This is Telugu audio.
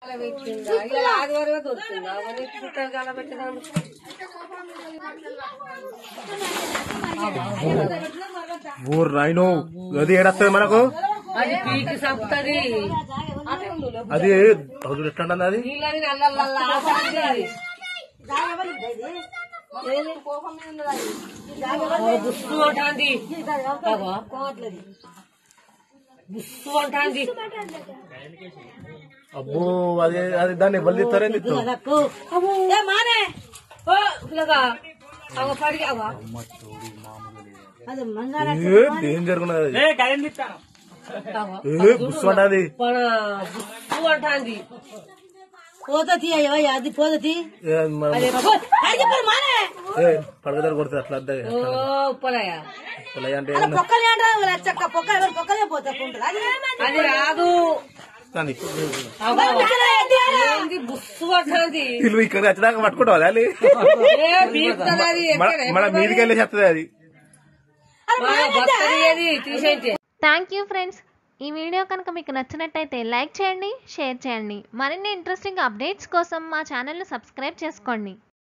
ఇలా ఆదివారమే దొరుకుతుందా మరి చుట్టాలు కాల పెట్టడానికి ఊరు నాయను అది ఏడొస్తుంది మనకు అది పీకి సంపుతుంది అది రోజులు ఎట్లా ఉంటుంది అది నీళ్ళని నల్లల్లా ఆడుతుంది బుస్సు అంటాంది బుస్సు అంటాంది అబ్బో అది అది దాన్ని బలి ఇస్తారని ఏ మానే ఓ పిల్లగా అవ పడి అవ ఏం జరుగున్నది అవ ఏ బుస్ అంటది మన బుస్సు అంటాంది పోతీ అయ్యా అది పోతీ పడగదారు కొడుతుంది అట్లా అద్దగా ఓ ఉప్పలయ్య ఇలా అంటే పొక్కలే అంటారు చక్క పొక్క ఎవరు పొక్కలే పోతా అది అది రాదు కానీ అవ ఏంది బుస్సు అంటాంది వీళ్ళు ఇక్కడ వచ్చేదాకా పట్టుకుంటావు అది ఏ బీపుతుంది అది ఎక్కడ మన మీదికి వెళ్ళేసి వస్తుంది అది మన బతకది ఏది తీసేంటే థ్యాంక్ యూ ఫ్రెండ్స్ ఈ వీడియో కనుక మీకు నచ్చినట్టయితే లైక్ చేయండి షేర్ చేయండి మరిన్ని ఇంట్రెస్టింగ్ అప్డేట్స్ కోసం మా ఛానల్ను సబ్స్క్రైబ్ చేసుకోండి